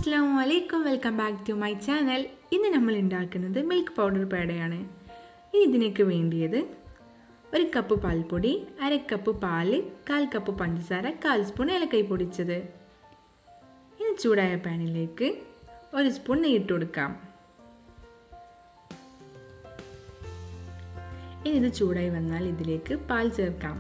അസ്സാം വലൈക്കും welcome back to my channel ഇന്ന് നമ്മൾ ഉണ്ടാക്കുന്നത് മിൽക്ക് പൗഡർ പേടയാണ് ഇനി ഇതിനേക്ക് വേണ്ടിയത് ഒരു കപ്പ് പാൽപ്പൊടി അര കപ്പ് പാല് കാൽ കപ്പ് പഞ്ചസാര കാൽ സ്പൂൺ ഏലക്കൈ പൊടിച്ചത് ഇനി ചൂടായ പാനിലേക്ക് ഒരു സ്പൂൺ നെയ്യിട്ട് കൊടുക്കാം ഇനി ഇത് ചൂടായി വന്നാൽ ഇതിലേക്ക് പാൽ ചേർക്കാം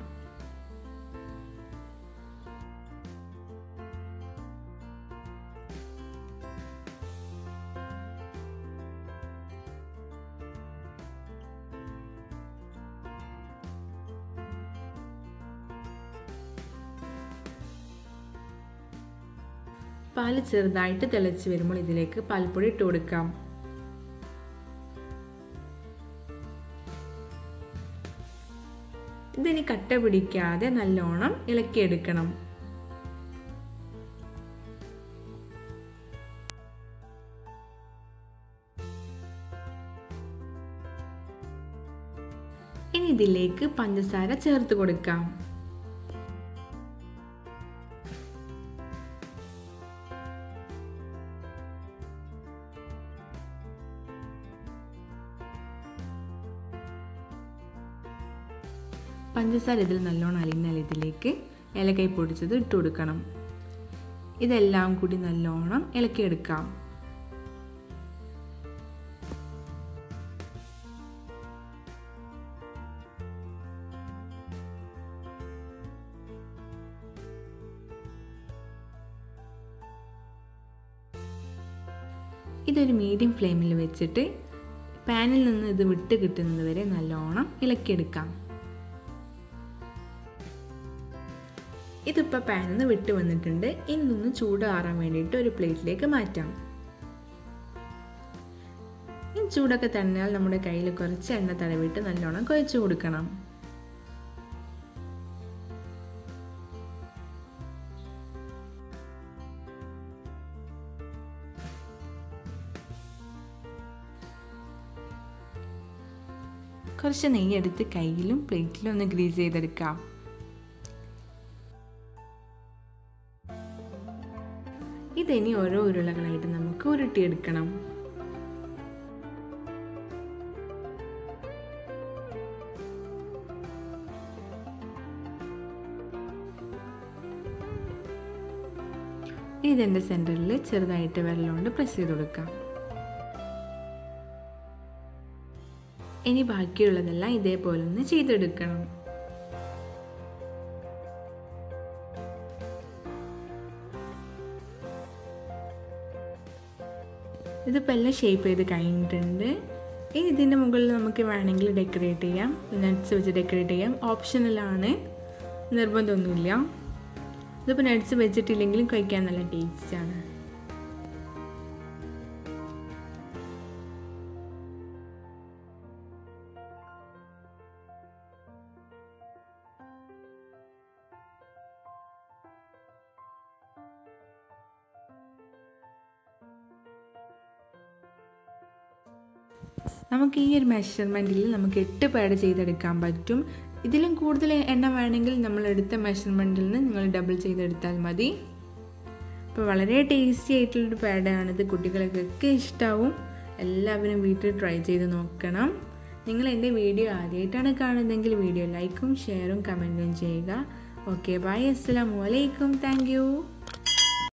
പാല് ചെറുതായിട്ട് തിളച്ച് വരുമ്പോൾ ഇതിലേക്ക് പാൽപ്പൊടി ഇട്ട് കൊടുക്കാം ഇതിനി കട്ട പിടിക്കാതെ നല്ലോണം ഇളക്കിയെടുക്കണം ഇനി ഇതിലേക്ക് പഞ്ചസാര ചേർത്ത് കൊടുക്കാം പഞ്ചസാര ഇതിൽ നല്ലോണം അലിഞ്ഞാൽ ഇതിലേക്ക് ഏലക്കൈ പൊടിച്ചത് ഇട്ട് കൊടുക്കണം ഇതെല്ലാം കൂടി നല്ലോണം ഇളക്കിയെടുക്കാം ഇതൊരു മീഡിയം ഫ്ലെയിമിൽ വെച്ചിട്ട് പാനിൽ നിന്ന് ഇത് വിട്ട് കിട്ടുന്നത് വരെ നല്ലോണം ഇളക്കിയെടുക്കാം ഇതിപ്പോൾ പാനിൽ നിന്ന് വിട്ട് വന്നിട്ടുണ്ട് ഇനി നിന്ന് ചൂടാറാൻ വേണ്ടിയിട്ട് ഒരു പ്ലേറ്റിലേക്ക് മാറ്റാം ഈ ചൂടൊക്കെ തന്നാൽ നമ്മുടെ കയ്യിൽ കുറച്ച് എണ്ണ തടവിട്ട് നല്ലോണം കുഴച്ചു കൊടുക്കണം കുറച്ച് നെയ്യെടുത്ത് കയ്യിലും പ്ലേറ്റിലും ഒന്ന് ഗ്രീസ് ചെയ്തെടുക്കാം ഇതിനി ഓരോ ഉരുളകളായിട്ട് നമുക്ക് ഉരുട്ടിയെടുക്കണം ഇതിൻ്റെ സെൻറ്ററിൽ ചെറുതായിട്ട് വെള്ളം കൊണ്ട് പ്രസ് ചെയ്ത് കൊടുക്കാം ഇനി ബാക്കിയുള്ളതെല്ലാം ഇതേപോലെ ഒന്ന് ചെയ്തെടുക്കണം ഇതിപ്പോൾ എല്ലാം ഷേപ്പ് ചെയ്ത് കഴിഞ്ഞിട്ടുണ്ട് ഇനി ഇതിൻ്റെ മുകളിൽ നമുക്ക് വേണമെങ്കിൽ ഡെക്കറേറ്റ് ചെയ്യാം നട്ട്സ് വെച്ച് ഡെക്കറേറ്റ് ചെയ്യാം ഓപ്ഷണലാണ് നിർബന്ധമൊന്നുമില്ല ഇതിപ്പോൾ നട്ട്സ് വെച്ചിട്ടില്ലെങ്കിലും കഴിക്കാൻ നല്ല ടേസ്റ്റാണ് നമുക്ക് ഈ ഒരു മെഷർമെൻറ്റിൽ നമുക്ക് എട്ട് പേഡ് ചെയ്തെടുക്കാൻ പറ്റും ഇതിലും കൂടുതൽ എണ്ണ വേണമെങ്കിൽ നമ്മൾ എടുത്ത മെഷർമെൻറ്റിൽ നിന്ന് നിങ്ങൾ ഡബിൾ ചെയ്തെടുത്താൽ മതി അപ്പോൾ വളരെ ടേസ്റ്റി ആയിട്ടുള്ളൊരു പേഡാണിത് കുട്ടികൾക്കൊക്കെ ഇഷ്ടമാവും എല്ലാവരും വീട്ടിൽ ട്രൈ ചെയ്ത് നോക്കണം നിങ്ങൾ എൻ്റെ വീഡിയോ ആദ്യമായിട്ടാണ് കാണുന്നതെങ്കിൽ വീഡിയോ ലൈക്കും ഷെയറും കമൻറ്റും ചെയ്യുക ഓക്കെ ബൈ അസ്സാം വലൈക്കും താങ്ക്